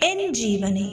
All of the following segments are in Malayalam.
എൻ ജീവനെ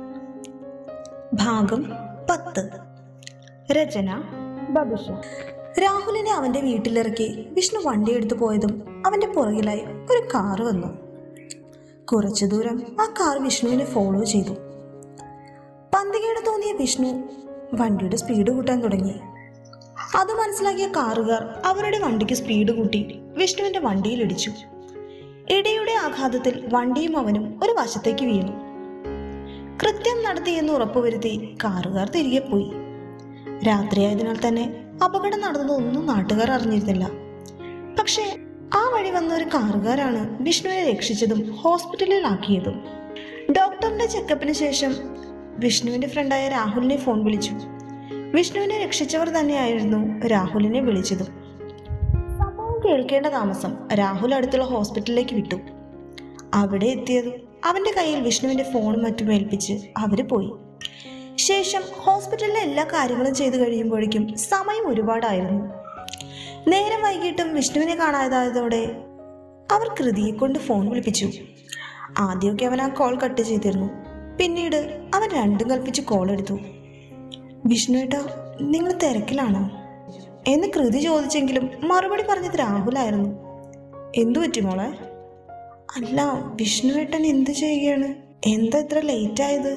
ഭാഗം പത്ത് രചന ബബിഷ രാഹുലിനെ അവന്റെ വീട്ടിലിറക്കി വിഷ്ണു വണ്ടി എടുത്തു പോയതും അവന്റെ പുറകിലായി ഒരു കാറ് വന്നു കുറച്ചു ദൂരം ആ കാർ വിഷ്ണുവിനെ ഫോളോ ചെയ്തു പന്തികേട് തോന്നിയ വിഷ്ണു വണ്ടിയുടെ സ്പീഡ് കൂട്ടാൻ തുടങ്ങി അത് മനസ്സിലാക്കിയ കാറുകാർ അവരുടെ വണ്ടിക്ക് സ്പീഡ് കൂട്ടി വിഷ്ണുവിന്റെ വണ്ടിയിൽ ഇടിച്ചു ഇടിയുടെ ആഘാതത്തിൽ വണ്ടിയും അവനും ഒരു വശത്തേക്ക് വീണു കൃത്യം നടത്തിയെന്ന് ഉറപ്പുവരുത്തി കാറുകാർ തിരികെ പോയി രാത്രിയായതിനാൽ തന്നെ അപകടം നടന്നതൊന്നും നാട്ടുകാർ അറിഞ്ഞിരുന്നില്ല പക്ഷേ ആ വഴി വന്ന ഒരു കാറുകാരാണ് വിഷ്ണുവിനെ രക്ഷിച്ചതും ഹോസ്പിറ്റലിലാക്കിയതും ഡോക്ടറിന്റെ ചെക്കപ്പിന് ശേഷം വിഷ്ണുവിന്റെ ഫ്രണ്ടായ രാഹുലിനെ ഫോൺ വിളിച്ചു വിഷ്ണുവിനെ രക്ഷിച്ചവർ തന്നെയായിരുന്നു രാഹുലിനെ വിളിച്ചതും സംഭവം കേൾക്കേണ്ട താമസം രാഹുൽ അടുത്തുള്ള ഹോസ്പിറ്റലിലേക്ക് വിട്ടു അവിടെ എത്തിയത് അവന്റെ കയ്യിൽ വിഷ്ണുവിന്റെ ഫോണും മറ്റും ഏൽപ്പിച്ച് അവര് പോയി ശേഷം ഹോസ്പിറ്റലിലെ എല്ലാ കാര്യങ്ങളും ചെയ്തു കഴിയുമ്പോഴേക്കും സമയം ഒരുപാടായിരുന്നു നേരം വൈകിട്ടും വിഷ്ണുവിനെ കാണാതായതോടെ അവർ കൃതിയെ കൊണ്ട് ഫോൺ വിളിപ്പിച്ചു ആദ്യമൊക്കെ അവൻ ആ കോൾ കട്ട് ചെയ്തിരുന്നു പിന്നീട് അവൻ രണ്ടും കൽപ്പിച്ച് കോൾ എടുത്തു വിഷ്ണുവേട്ടാ നിങ്ങൾ തിരക്കിലാണോ എന്ന് കൃതി ചോദിച്ചെങ്കിലും മറുപടി പറഞ്ഞത് രാഹുലായിരുന്നു എന്തു പറ്റി മോളെ അല്ല വിഷ്ണുവേട്ടൻ എന്ത് ചെയ്യുകയാണ് എന്താ ഇത്ര ലേറ്റ് ആയത്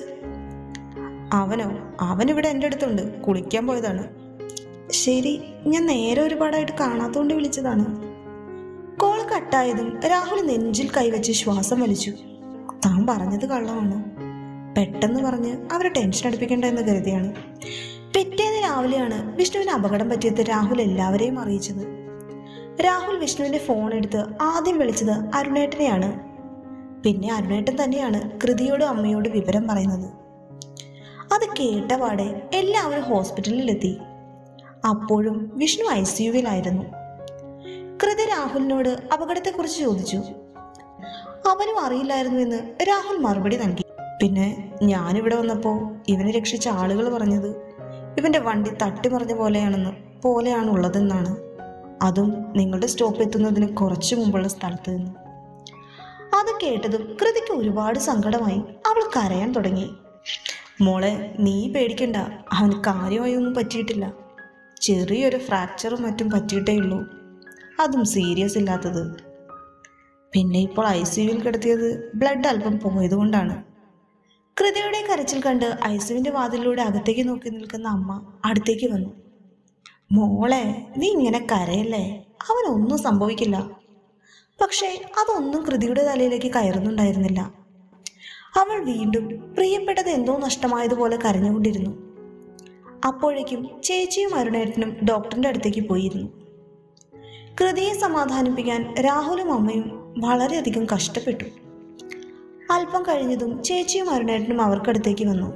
അവനോ അവനിവിടെ എൻ്റെ അടുത്തുണ്ട് കുളിക്കാൻ പോയതാണ് ശരി ഞാൻ നേരെ ഒരുപാടായിട്ട് കാണാത്തോണ്ട് വിളിച്ചതാണ് കോൾ കട്ടായതും രാഹുൽ നെഞ്ചിൽ കൈവച്ച് ശ്വാസം വലിച്ചു താൻ പറഞ്ഞത് കള്ളമാണ് പെട്ടെന്ന് പറഞ്ഞ് അവരെ ടെൻഷൻ അടുപ്പിക്കേണ്ട എന്ന് കരുതിയാണ് പിറ്റേന്ന് രാവിലെയാണ് വിഷ്ണുവിന് അപകടം പറ്റിയത് രാഹുൽ എല്ലാവരെയും അറിയിച്ചത് രാഹുൽ വിഷ്ണുവിന്റെ ഫോൺ എടുത്ത് ആദ്യം വിളിച്ചത് അരുണേട്ടനെയാണ് പിന്നെ അരുണേട്ടൻ തന്നെയാണ് കൃതിയോടും അമ്മയോട് വിവരം പറയുന്നത് അത് കേട്ടപാടെ എല്ലാവരും ഹോസ്പിറ്റലിലെത്തി അപ്പോഴും വിഷ്ണു ഐ സിയുവിലായിരുന്നു കൃതി രാഹുലിനോട് അപകടത്തെക്കുറിച്ച് ചോദിച്ചു അവനും അറിയില്ലായിരുന്നുവെന്ന് രാഹുൽ മറുപടി നൽകി പിന്നെ ഞാനിവിടെ വന്നപ്പോൾ ഇവനെ രക്ഷിച്ച ആളുകൾ പറഞ്ഞത് ഇവന്റെ വണ്ടി തട്ടിമറിഞ്ഞ പോലെയാണെന്ന് പോലെയാണുള്ളതെന്നാണ് അതും നിങ്ങളുടെ സ്റ്റോപ്പ് എത്തുന്നതിന് കുറച്ചു മുമ്പുള്ള സ്ഥലത്ത് നിന്ന് അത് കേട്ടതും കൃതിക്ക് ഒരുപാട് സങ്കടമായി അവൾ കരയാൻ തുടങ്ങി മോളെ നീ പേടിക്കണ്ട അവന് കാര്യമായി ഒന്നും പറ്റിയിട്ടില്ല ചെറിയൊരു ഫ്രാക്ചറും മറ്റും പറ്റിയിട്ടേ ഉള്ളൂ അതും സീരിയസ് ഇല്ലാത്തത് പിന്നെ ഇപ്പോൾ ഐ സിയുവിൽ കിടത്തിയത് ബ്ലഡ് അല്പം പോയതുകൊണ്ടാണ് കൃതിയുടെ കരച്ചിൽ കണ്ട് ഐസുവിന്റെ വാതിലിലൂടെ അകത്തേക്ക് നോക്കി നിൽക്കുന്ന അമ്മ അടുത്തേക്ക് വന്നു മോളെ നീ ഇങ്ങനെ കരയല്ലേ അവനൊന്നും സംഭവിക്കില്ല പക്ഷേ അതൊന്നും കൃതിയുടെ തലയിലേക്ക് കയറുന്നുണ്ടായിരുന്നില്ല അവൾ വീണ്ടും പ്രിയപ്പെട്ടത് എന്തോ നഷ്ടമായതുപോലെ കരഞ്ഞുകൊണ്ടിരുന്നു അപ്പോഴേക്കും ചേച്ചിയും അരുണേട്ടനും ഡോക്ടറിന്റെ അടുത്തേക്ക് പോയിരുന്നു കൃതിയെ സമാധാനിപ്പിക്കാൻ രാഹുലും അമ്മയും വളരെയധികം കഷ്ടപ്പെട്ടു അല്പം കഴിഞ്ഞതും ചേച്ചിയും അരുണേട്ടനും അവർക്കടുത്തേക്ക് വന്നു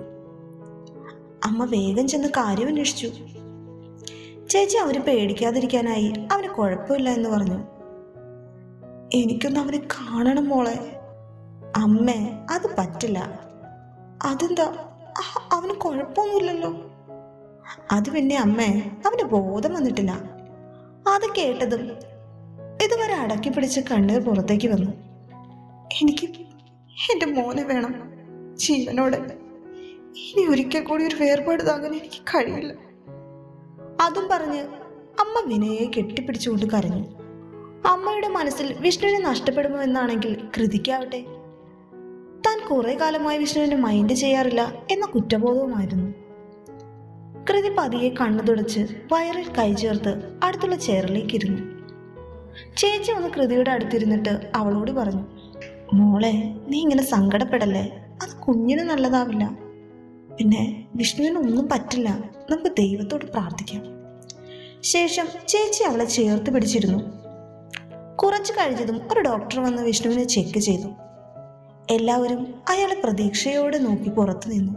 അമ്മ വേഗം ചെന്ന് കാര്യം അന്വേഷിച്ചു ചേച്ചി അവന് പേടിക്കാതിരിക്കാനായി അവന് കുഴപ്പമില്ല എന്ന് പറഞ്ഞു എനിക്കൊന്ന് അവനെ കാണണം മോളെ അമ്മേ അത് പറ്റില്ല അതെന്താ അ- അവന് കുഴപ്പമൊന്നുമില്ലല്ലോ അത് പിന്നെ അമ്മേ അവന് ബോധം വന്നിട്ടില്ല അത് കേട്ടതും ഇതുവരെ അടക്കി പിടിച്ച് കണ്ണീർ പുറത്തേക്ക് വന്നു എനിക്ക് എൻ്റെ മോനെ വേണം ജീവനോടെ ഇനി ഒരിക്കൽ കൂടി ഒരു വേർപാട് താങ്ങാൻ എനിക്ക് കഴിയില്ല അതും പറഞ്ഞ് അമ്മ വിനയെ കെട്ടിപ്പിടിച്ചുകൊണ്ട് കരഞ്ഞു അമ്മയുടെ മനസ്സിൽ വിഷ്ണുവിനെ നഷ്ടപ്പെടുമോ എന്നാണെങ്കിൽ കൃതിക്കാവട്ടെ താൻ കുറെ കാലമായി വിഷ്ണുവിനെ മൈൻഡ് ചെയ്യാറില്ല എന്ന കുറ്റബോധവുമായിരുന്നു കൃതി പതിയെ കണ്ണു തുടച്ച് വയറിൽ കൈ ചേർത്ത് അടുത്തുള്ള ചെയറിലേക്ക് ഇരുന്നു ചേച്ചി ഒന്ന് കൃതിയുടെ അടുത്തിരുന്നിട്ട് അവളോട് പറഞ്ഞു മോളെ നീ ഇങ്ങനെ സങ്കടപ്പെടല്ലേ അത് കുഞ്ഞിന് നല്ലതാവില്ല പിന്നെ വിഷ്ണുവിന് ഒന്നും പറ്റില്ല നമുക്ക് ദൈവത്തോട് പ്രാർത്ഥിക്കാം ശേഷം ചേച്ചി അവളെ ചേർത്ത് പിടിച്ചിരുന്നു കുറച്ചു കഴിഞ്ഞതും ഒരു ഡോക്ടർ വന്ന് വിഷ്ണുവിനെ ചെക്ക് ചെയ്തു എല്ലാവരും അയാളെ പ്രതീക്ഷയോടെ നോക്കി പുറത്തു നിന്നു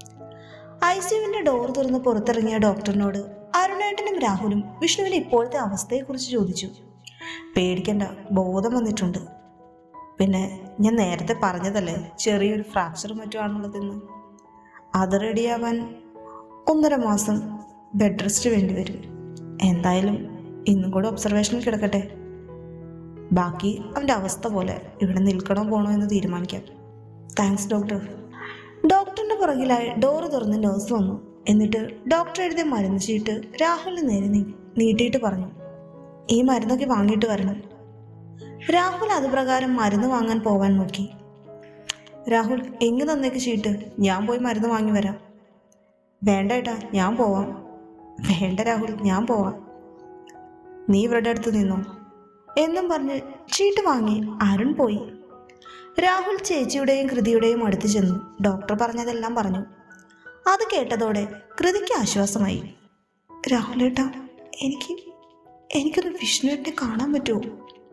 ഐ സിയുവിന്റെ ഡോർ തുറന്ന് പുറത്തിറങ്ങിയ ഡോക്ടറിനോട് അരുണേട്ടനും രാഹുലും വിഷ്ണുവിന്റെ ഇപ്പോഴത്തെ അവസ്ഥയെക്കുറിച്ച് ചോദിച്ചു പേടിക്കണ്ട ബോധം വന്നിട്ടുണ്ട് പിന്നെ ഞാൻ നേരത്തെ പറഞ്ഞതല്ലേ ചെറിയൊരു ഫ്രാക്ചർ മറ്റുമാണുള്ളതെന്ന് അത് റെഡിയാവാൻ ഒന്നര മാസം ബെഡ് റെസ്റ്റ് വേണ്ടി വരും എന്തായാലും ഇന്നും കൂടെ ഒബ്സർവേഷനിൽ കിടക്കട്ടെ ബാക്കി അവൻ്റെ അവസ്ഥ പോലെ ഇവിടെ നിൽക്കണോ പോണോ എന്ന് തീരുമാനിക്കാം താങ്ക്സ് ഡോക്ടർ ഡോക്ടറിന്റെ പുറകിലായി ഡോറ് തുറന്ന് നഴ്സ് വന്നു എന്നിട്ട് ഡോക്ടർ എഴുതിയ മരുന്ന് ചീട്ട് രാഹുലിന് നേരെ നീ- നീട്ടിയിട്ട് പറഞ്ഞു ഈ മരുന്നൊക്കെ വാങ്ങിയിട്ട് വരണം രാഹുൽ അതുപ്രകാരം മരുന്ന് വാങ്ങാൻ പോവാൻ നോക്കി രാഹുൽ എങ്ങ് തന്നേക്ക് ചീട്ട് ഞാൻ പോയി മരുന്ന് വാങ്ങി വരാം വേണ്ട ഏട്ടാ ഞാൻ പോവാം വേണ്ട രാഹുൽ ഞാൻ പോവാം നീ ഇവരുടെ അടുത്ത് നിന്നോ എന്നും പറഞ്ഞ് ചീട്ട് വാങ്ങി അരുൺ പോയി രാഹുൽ ചേച്ചിയുടെയും കൃതിയുടെയും അടുത്ത് ചെന്നു ഡോക്ടർ പറഞ്ഞതെല്ലാം പറഞ്ഞു അത് കേട്ടതോടെ കൃതിക്ക് ആശ്വാസമായി രാഹുലേട്ടാ എനിക്ക് എനിക്കൊന്ന് വിഷ്ണുവിനെ കാണാൻ പറ്റുമോ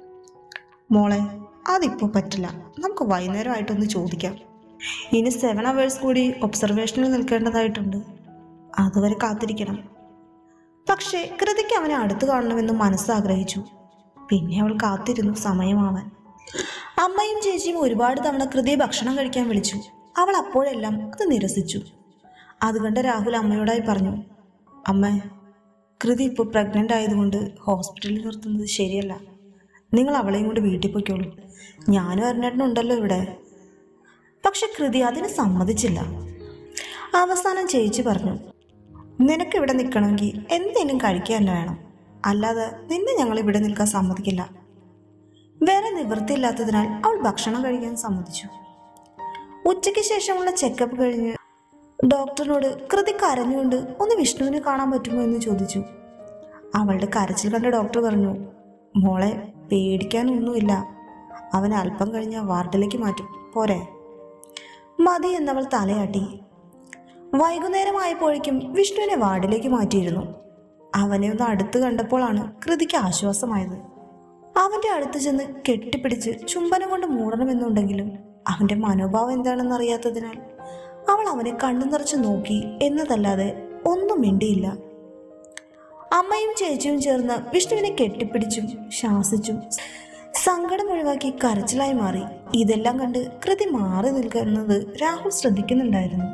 മോളെ അതിപ്പോൾ പറ്റില്ല നമുക്ക് വൈകുന്നേരമായിട്ടൊന്ന് ചോദിക്കാം ഇനി സെവൻ അവേഴ്സ് കൂടി ഒബ്സർവേഷനിൽ നിൽക്കേണ്ടതായിട്ടുണ്ട് അതുവരെ കാത്തിരിക്കണം പക്ഷേ കൃതിക്ക് അവനെ അടുത്ത് കാണണമെന്ന് മനസ്സാഗ്രഹിച്ചു പിന്നെ അവൾ കാത്തിരുന്നു സമയമാവാൻ അമ്മയും ചേച്ചിയും ഒരുപാട് തവണ കൃതിയെ ഭക്ഷണം കഴിക്കാൻ വിളിച്ചു അവൾ അപ്പോഴെല്ലാം അത് നിരസിച്ചു അതുകൊണ്ട് രാഹുൽ അമ്മയോടായി പറഞ്ഞു അമ്മ കൃതി ഇപ്പോൾ പ്രഗ്നൻ്റ് ആയതുകൊണ്ട് ഹോസ്പിറ്റലിൽ നിർത്തുന്നത് ശരിയല്ല നിങ്ങൾ അവളെയും കൊണ്ട് വീട്ടിൽ പോയിക്കോളൂ ഞാനും അരുണേട്ടനുണ്ടല്ലോ ഇവിടെ പക്ഷെ കൃതി അതിന് സമ്മതിച്ചില്ല അവസാനം ചേച്ചി പറഞ്ഞു നിനക്ക് ഇവിടെ നിൽക്കണമെങ്കിൽ എന്തെങ്കിലും കഴിക്കാൻ തന്നെ വേണം അല്ലാതെ നിന്നെ ഞങ്ങൾ ഇവിടെ നിൽക്കാൻ സമ്മതിക്കില്ല വേറെ നിവൃത്തിയില്ലാത്തതിനാൽ അവൾ ഭക്ഷണം കഴിക്കാൻ സമ്മതിച്ചു ഉച്ചയ്ക്ക് ശേഷമുള്ള ചെക്കപ്പ് കഴിഞ്ഞ് ഡോക്ടറിനോട് കൃതി കരഞ്ഞുകൊണ്ട് ഒന്ന് വിഷ്ണുവിനെ കാണാൻ പറ്റുമോ എന്ന് ചോദിച്ചു അവളുടെ കരച്ചിൽ കണ്ട ഡോക്ടർ പറഞ്ഞു മോളെ പേടിക്കാനൊന്നുമില്ല അവൻ അല്പം കഴിഞ്ഞ വാർഡിലേക്ക് മാറ്റും പോരെ മതി എന്നവൾ തലയാട്ടി വൈകുന്നേരമായപ്പോഴേക്കും വിഷ്ണുവിനെ വാർഡിലേക്ക് മാറ്റിയിരുന്നു അവനെ ഒന്ന് അടുത്ത് കണ്ടപ്പോഴാണ് കൃതിക്ക് ആശ്വാസമായത് അവന്റെ അടുത്ത് ചെന്ന് കെട്ടിപ്പിടിച്ച് ചുംബനം കൊണ്ട് മൂടണമെന്നുണ്ടെങ്കിലും അവന്റെ മനോഭാവം എന്താണെന്ന് അറിയാത്തതിനാൽ അവൾ അവനെ കണ്ണു നിറച്ച് നോക്കി എന്നതല്ലാതെ ഒന്നും മിണ്ടിയില്ല അമ്മയും ചേച്ചിയും ചേർന്ന് വിഷ്ണുവിനെ കെട്ടിപ്പിടിച്ചും ശാസിച്ചും സങ്കടം ഒഴിവാക്കി കരച്ചിലായി മാറി ഇതെല്ലാം കണ്ട് കൃതി മാറി നിൽക്കുന്നത് രാഹുൽ ശ്രദ്ധിക്കുന്നുണ്ടായിരുന്നു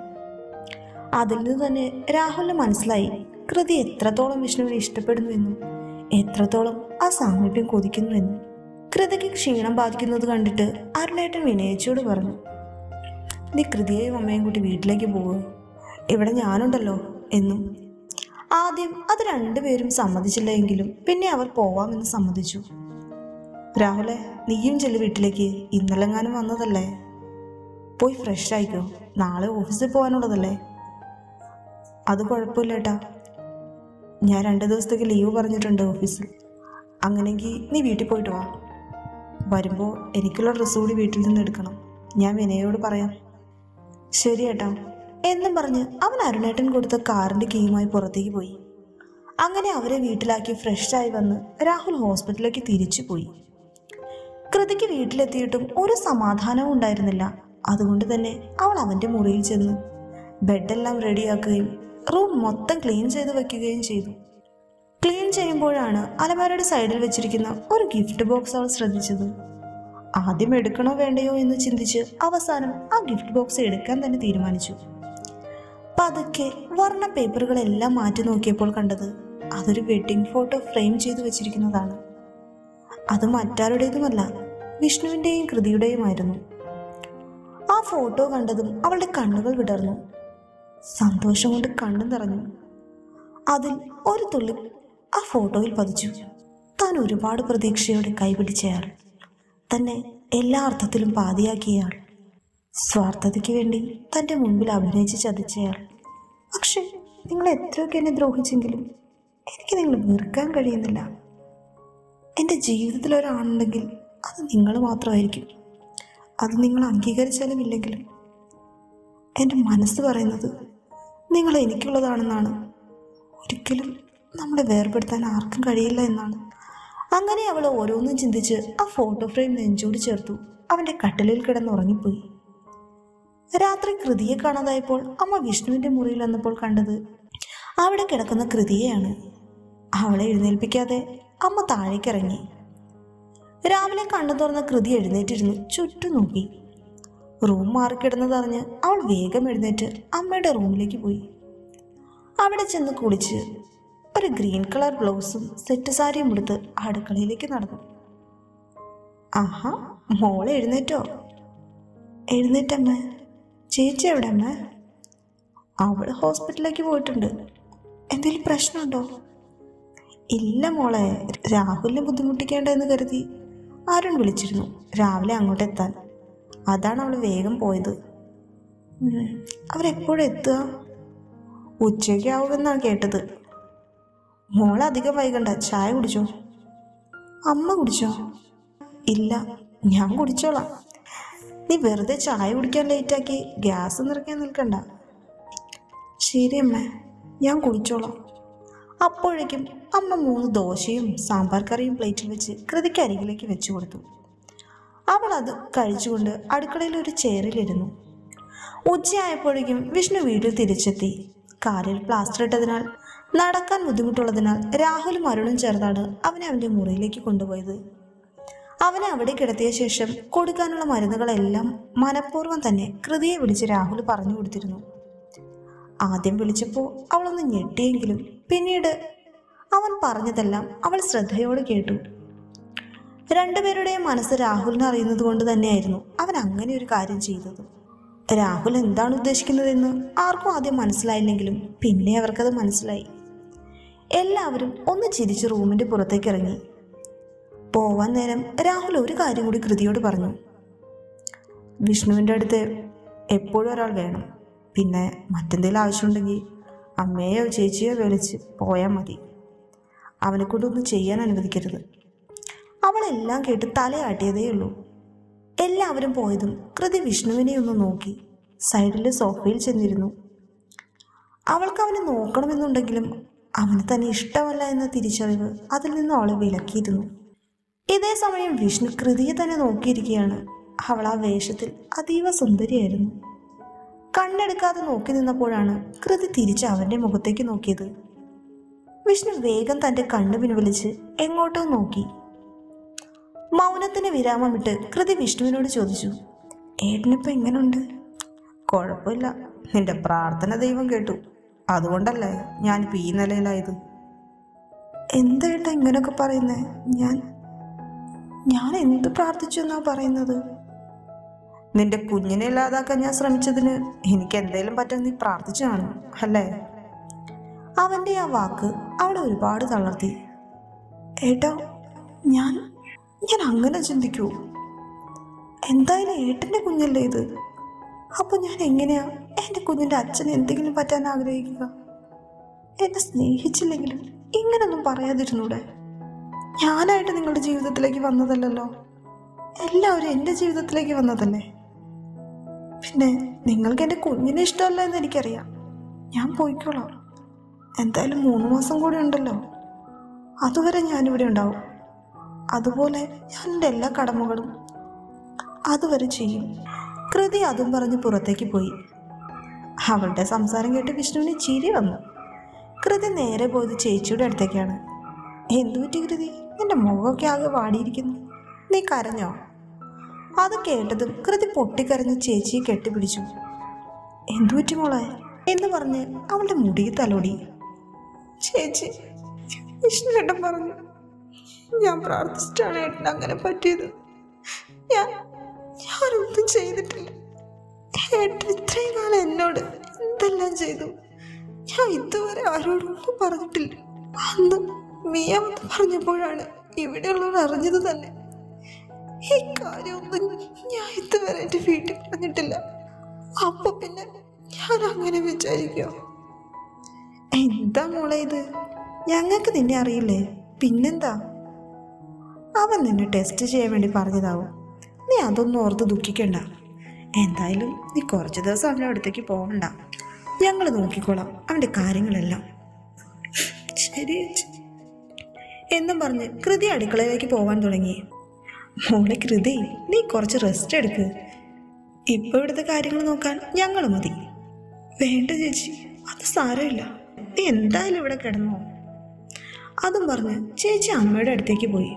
അതിൽ നിന്ന് തന്നെ രാഹുലിന് മനസ്സിലായി കൃതി എത്രത്തോളം വിഷ്ണുവിനെ ഇഷ്ടപ്പെടുന്നുവെന്നും എത്രത്തോളം ആ സാമീപ്യം കൊതിക്കുന്നുവെന്നും കൃതിക്ക് ക്ഷീണം ബാധിക്കുന്നത് കണ്ടിട്ട് അരുണേട്ടൻ വിനയിച്ചോട് പറഞ്ഞു നീ കൃതിയെയും അമ്മയും കൂട്ടി വീട്ടിലേക്ക് പോകുക ഇവിടെ ഞാനുണ്ടല്ലോ എന്നും ആദ്യം അത് രണ്ടുപേരും സമ്മതിച്ചില്ല എങ്കിലും പിന്നെ അവർ പോവാമെന്ന് സമ്മതിച്ചു രാഹുലെ നീയും ചെല്ലു വീട്ടിലേക്ക് ഇന്നലെങ്ങാനും വന്നതല്ലേ പോയി ഫ്രഷ് ആയിക്കോ നാളെ ഓഫീസിൽ പോകാനുള്ളതല്ലേ അത് കുഴപ്പമില്ല ഏട്ടാ ഞാൻ രണ്ട് ദിവസത്തേക്ക് ലീവ് പറഞ്ഞിട്ടുണ്ട് ഓഫീസിൽ അങ്ങനെങ്കിൽ നീ വീട്ടിൽ പോയിട്ട് വാ വരുമ്പോൾ എനിക്കുള്ള ഡ്രസ്സ് കൂടി വീട്ടിൽ നിന്ന് എടുക്കണം ഞാൻ വിനയോട് പറയാം ശരി ഏട്ടാ എന്നും പറഞ്ഞ് അവൻ അരുണേട്ടൻ കൊടുത്ത കാറിന്റെ കീയുമായി പുറത്തേക്ക് പോയി അങ്ങനെ അവരെ വീട്ടിലാക്കി ഫ്രഷായി വന്ന് രാഹുൽ ഹോസ്പിറ്റലിലേക്ക് തിരിച്ചു പോയി കൃതിക്ക് വീട്ടിലെത്തിയിട്ടും ഒരു സമാധാനവും ഉണ്ടായിരുന്നില്ല അതുകൊണ്ട് തന്നെ അവൾ അവന്റെ മുറിയിൽ ചെന്ന് ബെഡെല്ലാം റെഡിയാക്കുകയും റൂം മൊത്തം ക്ലീൻ ചെയ്ത് വെക്കുകയും ചെയ്തു ക്ലീൻ ചെയ്യുമ്പോഴാണ് അലമാരയുടെ സൈഡിൽ വെച്ചിരിക്കുന്ന ഒരു ഗിഫ്റ്റ് ബോക്സ് അവൾ ശ്രദ്ധിച്ചത് ആദ്യം എടുക്കണോ വേണ്ടയോ എന്ന് ചിന്തിച്ച് അവസാനം ആ ഗിഫ്റ്റ് ബോക്സ് എടുക്കാൻ തന്നെ തീരുമാനിച്ചു പതുക്കെ വർണ്ണ പേപ്പറുകളെല്ലാം മാറ്റി നോക്കിയപ്പോൾ കണ്ടത് അതൊരു വെഡിങ് ഫോട്ടോ ഫ്രെയിം ചെയ്തു വെച്ചിരിക്കുന്നതാണ് അത് മറ്റാരുടേതുമല്ല വിഷ്ണുവിൻ്റെയും കൃതിയുടെയുമായിരുന്നു ആ ഫോട്ടോ കണ്ടതും അവളുടെ കണ്ണുകൾ വിടർന്നു സന്തോഷം കൊണ്ട് കണ്ണു നിറഞ്ഞു അതിൽ ഒരു തുള്ളി ആ ഫോട്ടോയിൽ പതിച്ചു താൻ ഒരുപാട് പ്രതീക്ഷയോടെ കൈപിടിച്ചയാൾ തന്നെ എല്ലാ അർത്ഥത്തിലും പാതിയാക്കിയയാൾ സ്വാർത്ഥതയ്ക്ക് വേണ്ടി തൻ്റെ മുൻപിൽ അഭിനയിച്ച് ചതിച്ചയാൾ പക്ഷേ നിങ്ങൾ എത്രയൊക്കെ എന്നെ ദ്രോഹിച്ചെങ്കിലും എനിക്ക് നിങ്ങളെ വെറുക്കാൻ കഴിയുന്നില്ല എൻ്റെ ജീവിതത്തിൽ ഒരാളുണ്ടെങ്കിൽ അത് നിങ്ങൾ മാത്രമായിരിക്കും അത് നിങ്ങൾ അംഗീകരിച്ചാലും ഇല്ലെങ്കിലും എൻ്റെ മനസ്സ് പറയുന്നത് നിങ്ങൾ എനിക്കുള്ളതാണെന്നാണ് ഒരിക്കലും നമ്മളെ വേർപെടുത്താൻ ആർക്കും കഴിയില്ല എന്നാണ് അങ്ങനെ അവൾ ഓരോന്നും ചിന്തിച്ച് ആ ഫോട്ടോ ഫ്രെയിം നെഞ്ചോട് ചേർത്തു അവൻ്റെ കട്ടിലിൽ കിടന്നുറങ്ങിപ്പോയി രാത്രി കൃതിയെ കാണാതായപ്പോൾ അമ്മ വിഷ്ണുവിൻ്റെ മുറിയിൽ വന്നപ്പോൾ കണ്ടത് അവിടെ കിടക്കുന്ന കൃതിയെയാണ് അവളെ എഴുന്നേൽപ്പിക്കാതെ അമ്മ താഴേക്കിറങ്ങി രാവിലെ കണ്ണു തുറന്ന കൃതി എഴുന്നേറ്റിരുന്നു ചുറ്റും നോക്കി റൂം മാറിക്കിടന്നതറിഞ്ഞ് അവൾ വേഗം എഴുന്നേറ്റ് അമ്മയുടെ റൂമിലേക്ക് പോയി അവിടെ ചെന്ന് കുളിച്ച് ഒരു ഗ്രീൻ കളർ ബ്ലൗസും സെറ്റ് സാരിയും എടുത്ത് അടുക്കളയിലേക്ക് നടന്നു ആഹാ മോളെ എഴുന്നേറ്റോ എഴുന്നേറ്റമ്മ ചേച്ചി എവിടെ അമ്മ അവൾ ഹോസ്പിറ്റലിലേക്ക് പോയിട്ടുണ്ട് എന്തെങ്കിലും പ്രശ്നമുണ്ടോ ഇല്ല മോളെ രാഹുലിനെ ബുദ്ധിമുട്ടിക്കേണ്ടെന്ന് കരുതി ആരും വിളിച്ചിരുന്നു രാവിലെ അങ്ങോട്ട് എത്താൻ അതാണ് അവൾ വേഗം പോയത് ഉം. അവരെപ്പോഴും എത്തുക ഉച്ചയ്ക്ക് ആവുമെന്നാണ് കേട്ടത് മോൾ അധികം വൈകണ്ട ചായ കുടിച്ചോ അമ്മ കുടിച്ചോ ഇല്ല ഞാൻ കുടിച്ചോളാം നീ വെറുതെ ചായ കുടിക്കാൻ ലേറ്റാക്കി ഗ്യാസ് നിറയ്ക്കാൻ നിൽക്കണ്ട ശരി അമ്മ ഞാൻ കുടിച്ചോളാം അപ്പോഴേക്കും അമ്മ മൂന്ന് ദോശയും സാമ്പാർ കറിയും പ്ലേറ്റിൽ വെച്ച് കൃതിക്ക് അരികിലേക്ക് വെച്ചു കൊടുത്തു അവൾ അത് കഴിച്ചുകൊണ്ട് അടുക്കളയിൽ ഒരു ചെയറിലിരുന്നു ഉച്ചയായപ്പോഴേക്കും വിഷ്ണു വീട്ടിൽ തിരിച്ചെത്തി കാലിൽ പ്ലാസ്റ്റർ ഇട്ടതിനാൽ നടക്കാൻ ബുദ്ധിമുട്ടുള്ളതിനാൽ രാഹുലും അരുണും ചേർന്നാണ് അവനെ അവൻ്റെ മുറിയിലേക്ക് കൊണ്ടുപോയത് അവനെ അവിടെ കിടത്തിയ ശേഷം കൊടുക്കാനുള്ള മരുന്നുകളെല്ലാം മനഃപൂർവ്വം തന്നെ കൃതിയെ വിളിച്ച് രാഹുൽ പറഞ്ഞു കൊടുത്തിരുന്നു ആദ്യം വിളിച്ചപ്പോൾ അവളൊന്ന് ഞെട്ടിയെങ്കിലും പിന്നീട് അവൻ പറഞ്ഞതെല്ലാം അവൾ ശ്രദ്ധയോടെ കേട്ടു രണ്ടുപേരുടെയും മനസ്സ് രാഹുലിനെ അറിയുന്നത് കൊണ്ട് തന്നെയായിരുന്നു അവൻ അങ്ങനെ ഒരു കാര്യം ചെയ്തത് രാഹുൽ എന്താണ് ഉദ്ദേശിക്കുന്നതെന്ന് ആർക്കും ആദ്യം മനസ്സിലായില്ലെങ്കിലും പിന്നെ അവർക്കത് മനസ്സിലായി എല്ലാവരും ഒന്ന് ചിരിച്ച് റൂമിന്റെ പുറത്തേക്ക് ഇറങ്ങി പോവാൻ നേരം രാഹുൽ ഒരു കാര്യം കൂടി കൃതിയോട് പറഞ്ഞു വിഷ്ണുവിൻ്റെ അടുത്ത് എപ്പോഴും ഒരാൾ വേണം പിന്നെ മറ്റെന്തെങ്കിലും ആവശ്യമുണ്ടെങ്കിൽ അമ്മയോ ചേച്ചിയോ വിളിച്ച് പോയാൽ മതി അവനെ കൊണ്ടൊന്നും ചെയ്യാൻ അനുവദിക്കരുത് അവളെല്ലാം കേട്ട് തലയാട്ടിയതേ ഉള്ളൂ എല്ലാവരും പോയതും കൃതി വിഷ്ണുവിനെ ഒന്ന് നോക്കി സൈഡിലെ സോഫയിൽ ചെന്നിരുന്നു അവൾക്ക് അവനെ നോക്കണമെന്നുണ്ടെങ്കിലും അവന് തന്നെ ഇഷ്ടമല്ല എന്ന തിരിച്ചറിവ് അതിൽ നിന്ന് അവളെ വിലക്കിയിരുന്നു ഇതേ സമയം വിഷ്ണു കൃതിയെ തന്നെ നോക്കിയിരിക്കുകയാണ് അവൾ ആ വേഷത്തിൽ അതീവ സുന്ദരിയായിരുന്നു കണ്ണെടുക്കാതെ നോക്കി നിന്നപ്പോഴാണ് കൃതി തിരിച്ച് അവന്റെ മുഖത്തേക്ക് നോക്കിയത് വിഷ്ണു വേഗം തന്റെ കണ്ണു പിൻവലിച്ച് എങ്ങോട്ടോ നോക്കി മൗനത്തിന് വിരാമമിട്ട് കൃതി വിഷ്ണുവിനോട് ചോദിച്ചു ഏട്ടനിപ്പോ എങ്ങനുണ്ട് കുഴപ്പമില്ല നിന്റെ പ്രാർത്ഥന ദൈവം കേട്ടു അതുകൊണ്ടല്ലേ ഞാനിപ്പോ ഈ നിലയിലായത് എന്തായിട്ടാ ഇങ്ങനൊക്കെ പറയുന്നേ ഞാൻ ഞാൻ എന്ത് പ്രാർത്ഥിച്ചു എന്നാ പറയുന്നത് നിന്റെ കുഞ്ഞിനെ ഇല്ലാതാക്കാൻ ഞാൻ ശ്രമിച്ചതിന് എനിക്ക് എന്തേലും പറ്റാൻ നീ പ്രാർത്ഥിച്ചു കാണും അല്ലേ അവന്റെ ആ വാക്ക് അവളെ ഒരുപാട് തളർത്തി ഏട്ടാ ഞാൻ ഞാൻ അങ്ങനെ ചിന്തിക്കൂ എന്തായാലും ഏട്ടന്റെ കുഞ്ഞല്ലേ ഇത് അപ്പൊ ഞാൻ എങ്ങനെയാ എന്റെ കുഞ്ഞിന്റെ അച്ഛന് എന്തെങ്കിലും പറ്റാൻ ആഗ്രഹിക്കുക എന്നെ സ്നേഹിച്ചില്ലെങ്കിലും ഇങ്ങനൊന്നും പറയാതിരുന്നൂടെ ഞാനായിട്ട് നിങ്ങളുടെ ജീവിതത്തിലേക്ക് വന്നതല്ലല്ലോ എല്ലാവരും എൻ്റെ ജീവിതത്തിലേക്ക് വന്നതല്ലേ പിന്നെ നിങ്ങൾക്ക് എൻ്റെ കുഞ്ഞിനെ ഇഷ്ടമല്ല എന്ന് എനിക്കറിയാം ഞാൻ പോയിക്കോളാം എന്തായാലും മൂന്ന് മാസം കൂടി ഉണ്ടല്ലോ അതുവരെ ഞാനിവിടെ ഉണ്ടാവും അതുപോലെ ഞാൻ എൻ്റെ എല്ലാ കടമകളും അതുവരെ ചെയ്യും കൃതി അതും പറഞ്ഞ് പുറത്തേക്ക് പോയി അവളുടെ സംസാരം കേട്ട് വിഷ്ണുവിന് ചിരി വന്നു കൃതി നേരെ പോയത് ചേച്ചിയുടെ അടുത്തേക്കാണ് എന്തു പറ്റി കൃതി നിന്റെ മുഖമൊക്കെ ആകെ വാടിയിരിക്കുന്നു നീ കരഞ്ഞോ അത് കേട്ടതും കൃതി പൊട്ടിക്കരഞ്ഞ് ചേച്ചിയെ കെട്ടിപ്പിടിച്ചു എന്തു പറ്റി മോളെ എന്ന് പറഞ്ഞ് അവളുടെ മുടിയിൽ തലോടി ചേച്ചി വിഷ്ണുവേട്ടൻ പറഞ്ഞു ഞാൻ പ്രാർത്ഥിച്ചിട്ടാണ് ഏട്ടൻ അങ്ങനെ പറ്റിയത് ഞാൻ ഞാനൊന്നും ചെയ്തിട്ടില്ല ഏട്ടൻ ഇത്രയും കാലം എന്നോട് എന്തെല്ലാം ചെയ്തു ഞാൻ ഇതുവരെ ആരോടൊന്നും പറഞ്ഞിട്ടില്ല അന്ന് മിയാമത്ത് പറഞ്ഞപ്പോഴാണ് ഇവിടെയുള്ളവർ അറിഞ്ഞത് തന്നെ ഈ കാര്യമൊന്നും ഞാൻ ഇതുവരെ എൻ്റെ വീട്ടിൽ പറഞ്ഞിട്ടില്ല അപ്പൊ പിന്നെ ഞാൻ അങ്ങനെ വിചാരിക്കോ എന്താ മോളെ ഇത് ഞങ്ങൾക്ക് നിന്നെ അറിയില്ലേ പിന്നെന്താ അവൻ നിന്നെ ടെസ്റ്റ് ചെയ്യാൻ വേണ്ടി പറഞ്ഞതാവും നീ അതൊന്നും ഓർത്ത് ദുഃഖിക്കണ്ട എന്തായാലും നീ കുറച്ച് ദിവസം അവൻ്റെ അടുത്തേക്ക് പോകണ്ട ഞങ്ങൾ നോക്കിക്കോളാം അവൻ്റെ കാര്യങ്ങളെല്ലാം ശരി ചേച്ചി. എന്നും പറഞ്ഞ് കൃതി അടുക്കളയിലേക്ക് പോകാൻ തുടങ്ങി മോളെ കൃതി നീ കുറച്ച് റെസ്റ്റ് എടുക്ക് ഇപ്പൊ ഇവിടുത്തെ കാര്യങ്ങൾ നോക്കാൻ ഞങ്ങൾ മതി വേണ്ട ചേച്ചി അത് സാരമില്ല നീ എന്തായാലും ഇവിടെ കിടന്നോ അതും പറഞ്ഞ് ചേച്ചി അമ്മയുടെ അടുത്തേക്ക് പോയി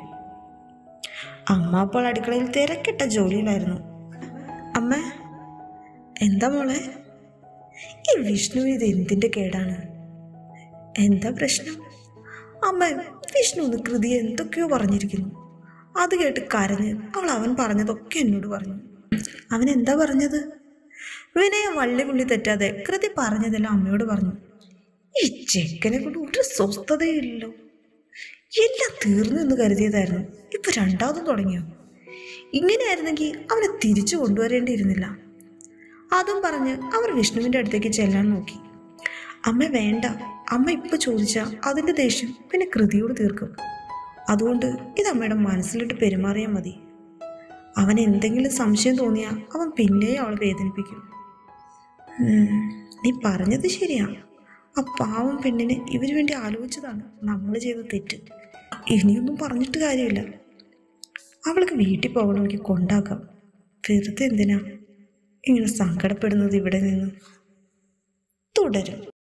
അമ്മ അപ്പോൾ അടുക്കളയിൽ തിരക്കിട്ട ജോലിയിലായിരുന്നു അമ്മ എന്താ മോളെ ഈ വിഷ്ണു ഇത് എന്തിന്റെ കേടാണ് എന്താ പ്രശ്നം അമ്മ വിഷ്ണു ഒന്ന് കൃതി എന്തൊക്കെയോ പറഞ്ഞിരിക്കുന്നു അത് കേട്ട് കരഞ്ഞ് അവൾ അവൻ പറഞ്ഞതൊക്കെ എന്നോട് പറഞ്ഞു അവൻ എന്താ പറഞ്ഞത് വിനയ വള്ളി പുള്ളി തെറ്റാതെ കൃതി പറഞ്ഞതെല്ലാം അമ്മയോട് പറഞ്ഞു ഈ ചെക്കനെ കൊണ്ട് ഒരു സ്വസ്ഥതയില്ലല്ലോ എല്ലാം തീർന്നു എന്ന് കരുതിയതായിരുന്നു ഇപ്പൊ രണ്ടാമതും തുടങ്ങിയോ ഇങ്ങനെയായിരുന്നെങ്കിൽ അവനെ തിരിച്ചു കൊണ്ടുവരേണ്ടിയിരുന്നില്ല അതും പറഞ്ഞ് അവർ വിഷ്ണുവിൻ്റെ അടുത്തേക്ക് ചെല്ലാൻ നോക്കി അമ്മ വേണ്ട അമ്മ ഇപ്പൊ ചോദിച്ചാൽ അതിൻ്റെ ദേഷ്യം പിന്നെ കൃതിയോട് തീർക്കും അതുകൊണ്ട് ഇത് അമ്മയുടെ മനസ്സിലിട്ട് പെരുമാറിയാൽ മതി അവൻ എന്തെങ്കിലും സംശയം തോന്നിയാൽ അവൻ പിന്നെയും അവളെ വേദനിപ്പിക്കും ഉം, നീ പറഞ്ഞത് ശരിയാ ആ പാവം പെണ്ണിനെ ഇവന് വേണ്ടി ആലോചിച്ചതാണ് നമ്മൾ ചെയ്ത തെറ്റ് ഇനിയൊന്നും പറഞ്ഞിട്ട് കാര്യമില്ല അവൾക്ക് വീട്ടിൽ പോകണമെങ്കിൽ കൊണ്ടാക്കാം വെറുതെ എന്തിനാ ഇങ്ങനെ സങ്കടപ്പെടുന്നത് ഇവിടെ നിന്ന് തുടരും